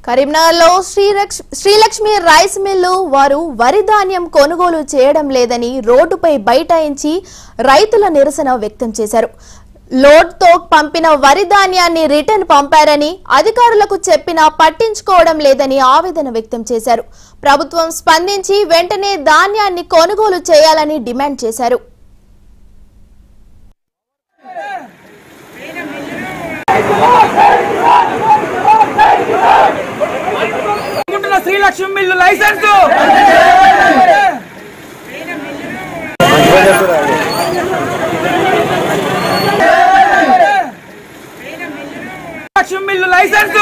కరీంనగర్లో శ్రీలక్ష్ Srilakshmi rice mill వారు వరి ధాన్యం కొనుగోలు చేయడం లేదని రోడ్డుపై బైఠాయించి రైతుల నిరసన వ్యక్తం చేశారు లోడ్తో పంపిన వరి ధాన్యాన్ని రిటర్న్ పంపారని అధికారులకు చెప్పినా పట్టించుకోవడం లేదని ఆవేదన వ్యక్తం చేశారు ప్రభుత్వం స్పందించి వెంటనే ధాన్యాన్ని కొనుగోలు చేయాలని డిమాండ్ చేశారు అనుకుంటున్న Srilakshmi mill licence Lakshmi mill licence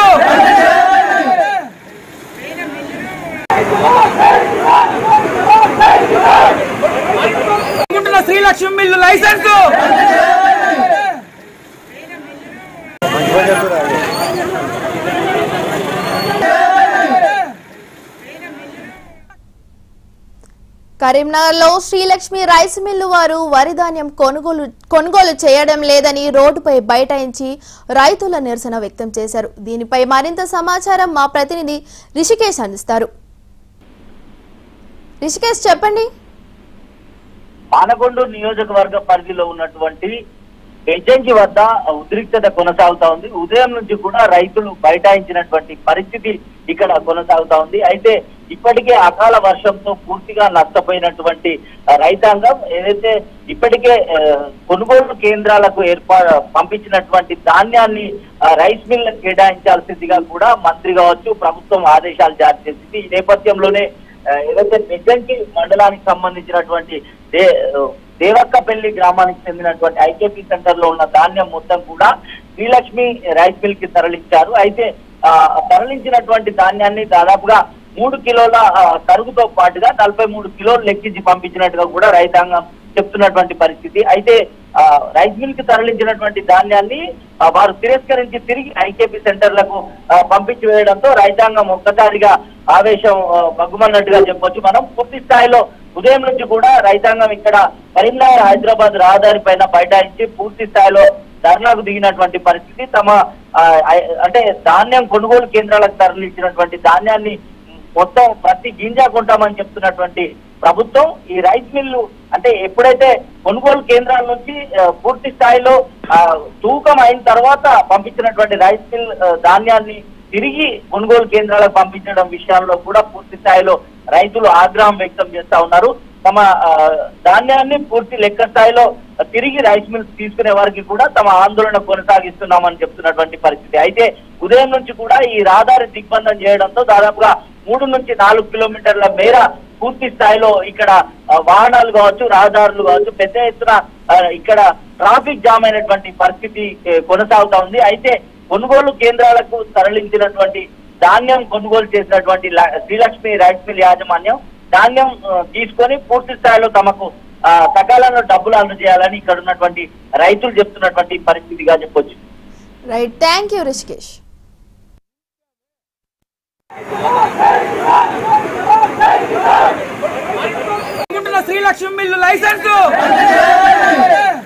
అనుకుంటున్న శ్రీలక్ష్మి మిల్లు లైసెన్స్ కరీంనగర్లో శ్రీలక్ష్మి రైస్ మిల్లు వారు వరి ధాన్యం కొనుగోలు కొనుగోలు చేయడం లేదని రోడ్డుపై బైఠాయించి రైతుల నిరసన వ్యక్తం చేశారు దీనిపై మరింత సమాచారం మా ప్రతినిధి రిషికేష్ అందిస్తారు రిషికేష్ చెప్పండి పానకొండ నియోజకవర్గ పరిధిలో ఉన్నటువంటి బెజ్జంకి వద్ద ఉద్రిక్తత కొనసాగుతా ఉంది ఉదయం నుంచి కూడా రైతులు బైఠాయించినటువంటి పరిస్థితి ఇక్కడ కొనసాగుతా ఉంది అయితే ఇప్పటికే అకాల వర్షంతో పూర్తిగా నష్టపోయినటువంటి ఆ, రైతాంగం ఏదైతే ఇప్పటికే ఆ, కొనుగోలు కేంద్రాలకు ఏర్పా పంపించినటువంటి ధాన్యాన్ని ఆ, రైస్ మిల్లకు కేటాయించాల్సిందిగా కూడా మంత్రి కావచ్చు ప్రభుత్వం ఆదేశాలు జారీ చేసింది ఈ నేపథ్యంలోనే ఆ, ఏదైతే నిజంకి మండలానికి సంబంధించినటువంటి దే దేవక్కపల్లి గ్రామానికి చెందినటువంటి ఐకేపీ సెంటర్ లో ఉన్న ధాన్యం మొత్తం కూడా శ్రీలక్ష్మి రైస్ మిల్ కి తరలించారు అయితే ఆ, తరలించినటువంటి ధాన్యాన్ని దాదాపుగా మూడు కిలోల ఆ, తరుగుతో పాటుగా నలభై మూడు కిలోలు లెక్కించి పంపించినట్టుగా కూడా రైతాంగం చెప్తున్నటువంటి పరిస్థితి అయితే ఆ, రైస్ మిల్ కి తరలించినటువంటి ధాన్యాన్ని ఆ, వారు తిరస్కరించి తిరిగి ఐకేపీ సెంటర్లకు ఆ, పంపించి వేయడంతో రైతాంగం ఒక్కసారిగా ఆవేశం ఆ, బగ్గుమన్నట్టుగా చెప్పొచ్చు మనం పూర్తి స్థాయిలో ఉదయం నుంచి కూడా రైతాంగం ఇక్కడ కరీంనగర్ హైదరాబాద్ రహదారి పైన బైఠాయించి పూర్తి స్థాయిలో ధర్నాకు దిగినటువంటి పరిస్థితి తమ ఆ, ఐ- అంటే ధాన్యం కొనుగోలు కేంద్రాలకు తరలించినటువంటి ధాన్యాన్ని మొత్తం ప్రతి గింజ కొంటామని చెప్తున్నటువంటి ప్రభుత్వం ఈ రైస్ మిల్లు అంటే ఎప్పుడైతే కొనుగోలు కేంద్రాల నుంచి ఆ, పూర్తి స్థాయిలో ఆ, తూకం అయిన తర్వాత పంపించినటువంటి రైస్ మిల్ ఆ, ధాన్యాన్ని తిరిగి కొనుగోలు కేంద్రాలకు పంపించడం విషయంలో కూడా పూర్తి స్థాయిలో రైతులు ఆగ్రహం వ్యక్తం చేస్తా ఉన్నారు తమ ఆ, ధాన్యాన్ని పూర్తి లెక్క స్థాయిలో తిరిగి రైస్ మిల్స్ తీసుకునే వారికి కూడా తమ ఆందోళన కొనసాగిస్తున్నామని చెప్తున్నటువంటి పరిస్థితి అయితే ఉదయం నుంచి కూడా ఈ రహదారి దిగ్బంధం చేయడంతో దాదాపుగా మూడు నుంచి నాలుగు కిలోమీటర్ల మేర పూర్తి స్థాయిలో ఇక్కడ ఆ, వాహనాలు కావచ్చు రహదారులు కావచ్చు పెద్ద ఎత్తున ఆ, ఇక్కడ ట్రాఫిక్ జామ్ అయినటువంటి పరిస్థితి ఏ, కొనసాగుతా ఉంది అయితే కొనుగోలు కేంద్రాలకు తరలించినటువంటి ధాన్యం కొనుగోలు చేసినటువంటి ల- శ్రీలక్ష్మి రైస్ మిల్ యాజమాన్యం ధాన్యం ఆ, తీసుకొని పూర్తి స్థాయిలో తమకు ఆ, సకాలంలో డబ్బులు అందజేయాలని ఇక్కడ ఉన్నటువంటి రైతులు చెప్తున్నటువంటి పరిస్థితిగా చెప్పొచ్చు రైట్ థ్యాంక్ యూ రిషికేష్ అనుకుంటున్న శ్రీలక్ష్మి మిల్లు లైసెన్స్